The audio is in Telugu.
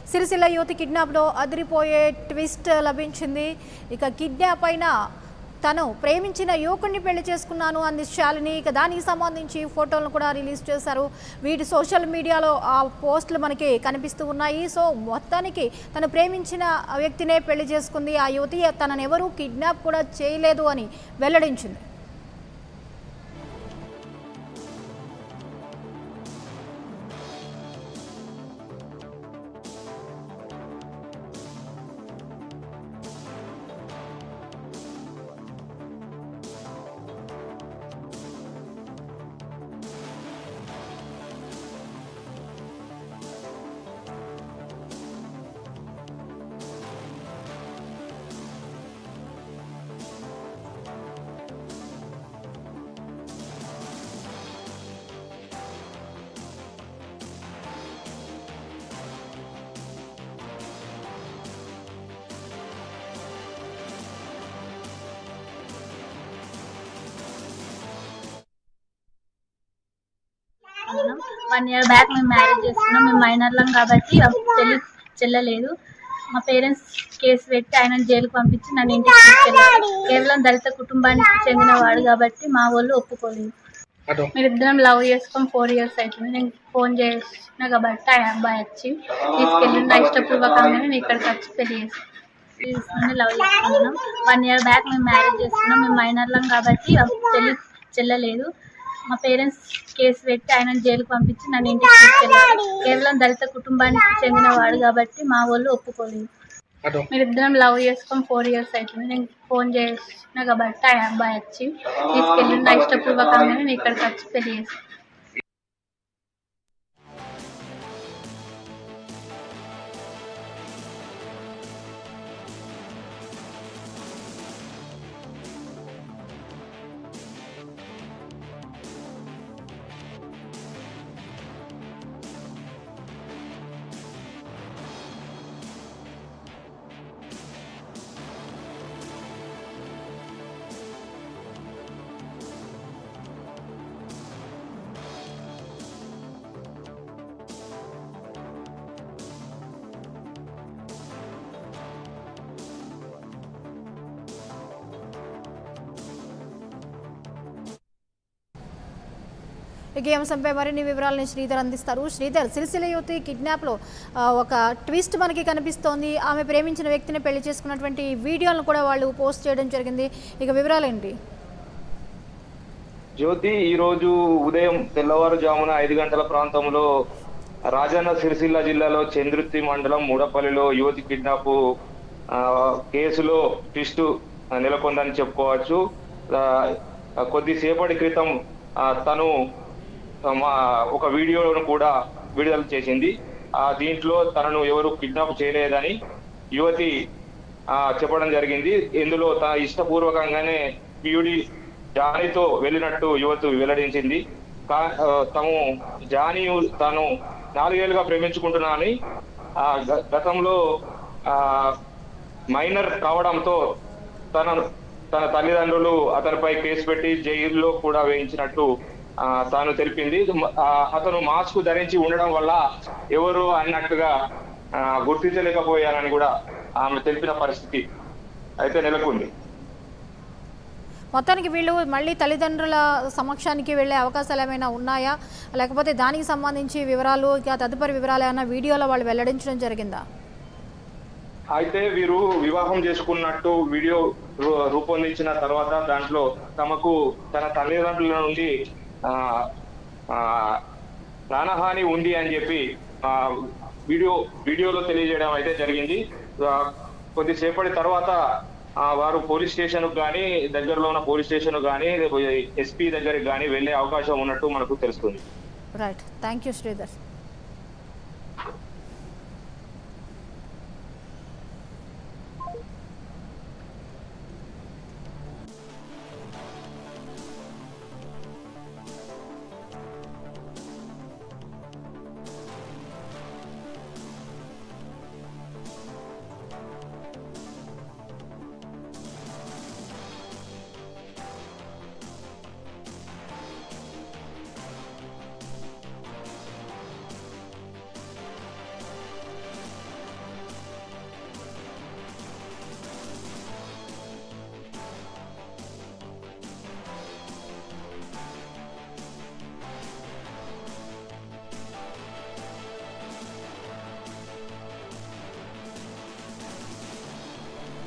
సిరిసిల్ల యువతి కిడ్నాప్లో అదిరిపోయే ట్విస్ట్ లభించింది ఇక కిడ్నాప్ అయిన తను ప్రేమించిన యువకుడిని పెళ్లి చేసుకున్నాను అంది శాలిని ఇక దానికి సంబంధించి ఫోటోలను కూడా రిలీజ్ చేశారు వీటి సోషల్ మీడియాలో ఆ పోస్టులు మనకి కనిపిస్తూ ఉన్నాయి సో మొత్తానికి తను ప్రేమించిన వ్యక్తినే పెళ్లి చేసుకుంది ఆ యువతి తనను ఎవరూ కిడ్నాప్ కూడా చేయలేదు అని వెల్లడించింది వన్ ఇయర్ బ్యాక్ మేము మ్యారేజ్ చేసుకున్నాం మేము మైనర్లం కాబట్టి పెళ్లి చెల్లలేదు మా పేరెంట్స్ కేసు పెట్టి ఆయన జైలుకు పంపించి నన్ను ఇంటికి తీసుకెళ్ళారు కేవలం దళిత కుటుంబానికి చెందిన వాడు కాబట్టి మా వాళ్ళు ఒప్పుకోలేదు మీరిద్దరం లవ్ చేసుకొని ఫోర్ ఇయర్స్ అవుతుంది నేను ఫోన్ చేసిన కాబట్టి ఆ అబ్బాయి వచ్చి తీసుకెళ్ళి నా ఇష్టపూర్వకంగానే నేను ఇక్కడికి వచ్చి పెళ్లి చేసుకుని లవ్ చేసుకున్నాం వన్ ఇయర్ బ్యాక్ మేము మ్యారేజ్ చేసుకున్నాం మేము మైనర్లం కాబట్టి పెళ్లి చెల్లలేదు మా పేరెంట్స్ కేసు పెట్టి ఆయన జైలుకు పంపించి నన్ను ఇంటికి తీసుకెళ్ళారు కేవలం దళిత కుటుంబానికి చెందిన వాడు కాబట్టి మా వాళ్ళు ఒప్పుకోలేదు మీరిద్దరం లవ్ చేసుకొని ఫోర్ ఇయర్స్ అవుతుంది నేను ఫోన్ చేసిన కాబట్టి ఆ అబ్బాయి వచ్చి తీసుకెళ్ళి నా ఇష్టపూర్వకంగానే నేను ఇక్కడికి వచ్చి పెళ్లి చేసుకున్నాను ఇక ఈ అంశంపై మరిన్ని వివరాలను శ్రీధర్ అందిస్తారు శ్రీధర్ సిరిసిల్ల యువతి కిడ్నాప్లో ఆ, ఒక ట్విస్ట్ మనకి కనిపిస్తోంది ఆమె ప్రేమించిన వ్యక్తిని పెళ్లి చేసుకున్నటువంటి వీడియోలను కూడా వాళ్ళు పోస్ట్ చేయడం జరిగింది ఇక వివరాలేంటి జ్యోతి ఈ రోజు ఉదయం తెల్లవారుజామున ఐదు గంటల ప్రాంతంలో రాజన్న సిరిసిల్ల జిల్లాలో చంద్రుత్తి మండలం మూడపల్లిలో యువతి కిడ్నాప్ ఆ, కేసులో ట్విస్ట్ నెలకొందని చెప్పుకోవచ్చు ఆ, కొద్దిసేపటి క్రితం ఆ, తను ఆ, మా ఒక వీడియోను కూడా విడుదల చేసింది ఆ దీంట్లో తనను ఎవరు కిడ్నాప్ చేయలేదని యువతి ఆ, చెప్పడం జరిగింది ఇందులో తన ఇష్టపూర్వకంగానే ప్రియుడి జానీతో వెళ్ళినట్టు యువతి వెల్లడించింది కా- ఆ, తాము జానీ తాను నాలుగేళ్లుగా ప్రేమించుకుంటున్నానని ఆ, గ- గతంలో ఆ, మైనర్ కావడంతో తన తన తల్లిదండ్రులు అతనిపై కేసు పెట్టి జైల్లో కూడా వేయించినట్టు ఆ, తాను తెలిపింది ఆ, అతను మాస్క్ ధరించి ఉండడం వల్ల ఎవరు అన్నట్టుగా ఆ, గుర్తించలేకపోయారని కూడా ఆమె తెలిపిన పరిస్థితి అయితే నెలకొంది మొత్తానికి వీళ్ళు మళ్ళీ తల్లిదండ్రుల సమక్షానికి వెళ్ళే అవకాశాలు ఏమైనా ఉన్నాయా లేకపోతే దానికి సంబంధించి వివరాలు ఇక తదుపరి వివరాలు ఏమైనా వీడియోలో వాళ్ళు వెల్లడించడం జరిగిందా అయితే వీరు వివాహం చేసుకున్నట్టు వీడియో రూ- రూపొందించిన తర్వాత దాంట్లో తమకు తన తల్లిదండ్రుల నుండి ఆ, ఆ, ప్రాణహాని ఉంది అని చెప్పి ఆ, వీడియో వీడియోలో తెలియజేయడం అయితే జరిగింది ఆ, కొద్దిసేపటి తర్వాత ఆ, వారు పోలీస్ స్టేషన్ కానీ దగ్గరలో ఉన్న పోలీస్ స్టేషన్ కానీ ఎస్పీ దగ్గరికి కానీ వెళ్ళే అవకాశం ఉన్నట్టు మనకు తెలుస్తుంది రైట్ థ్యాంక్ యూ శ్రీధర్